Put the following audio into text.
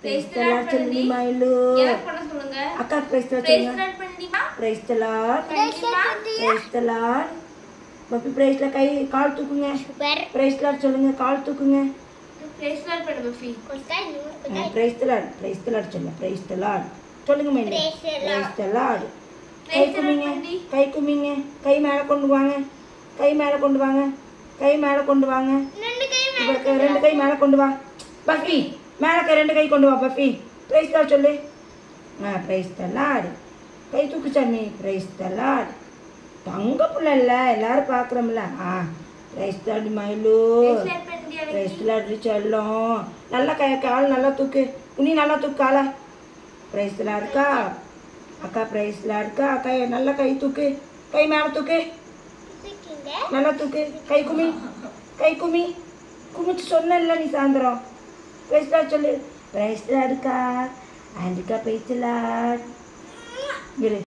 Praise the பிரைஸ்தலா Lord சொல்லி பண்ணி. மயிலு எனக்கு பண்ண சொல்லுங்க அக்கா பிரைஸ்தலா பிரைஸ் சொல்லுங்க லார்ட் பண்ணிமா பிரைஸ்தலா பண்ணிமா பிரைஸ்தலா பப்பி பிரைஸ்ல கை கால் தூக்குங்க சூப்பர் பிரைஸ்லா சொல்லுங்க கால் தூக்குங்க பிரைஸ் லார்ட் பண்ணு பஃபி கொஸ்டாய் நூறு பிரைஸ்தலா பிரைஸ்தலா சொல்லுங்க பிரைஸ்தலா சொல்லுங்க மயிலு Praise the Lord. பிரைஸ்தலா guy Praise the Lord குமிங்க பண்ணி. கை குமிங்க கை மேல கொண்டு வாங்க கை மேல கொண்டு வாங்க கை மேல கொண்டு வாங்க ரெண்டு கை இவருக்கு ரெண்டு கை மேல கொண்டு வா பஃபி மேல கை ரெண்டு கை கொண்டு வா பஃபி பிரைஸ் தான் சொல்லு ஆ பிரைஸ் தலாடு கை தூக்கு சாமி பிரைஸ் தலாடு தங்க புள்ள இல்ல எல்லாரும் பாக்குறோம்ல ஆ பிரைஸ் தாடி மயிலு பிரைஸ் லார்ட் பண்ணியா பிரைஸ் தலாடு செல்லம் நல்லா கை கால் நல்லா தூக்கு உனி நல்லா தூக்கு காலை பிரைஸ் தலா இருக்கா அக்கா பிரைஸ்ல இருக்கா கை நல்லா கை தூக்கு கை மேல தூக்கு தூக்கிங்க நல்லா தூக்கு கை குமி கை குமி குமிச்சு சொன்னல நீ சாயந்தரம் பேசலா சொல்லு பேசலா இருக்கா ஆண்டிக்கா பேசலா இரு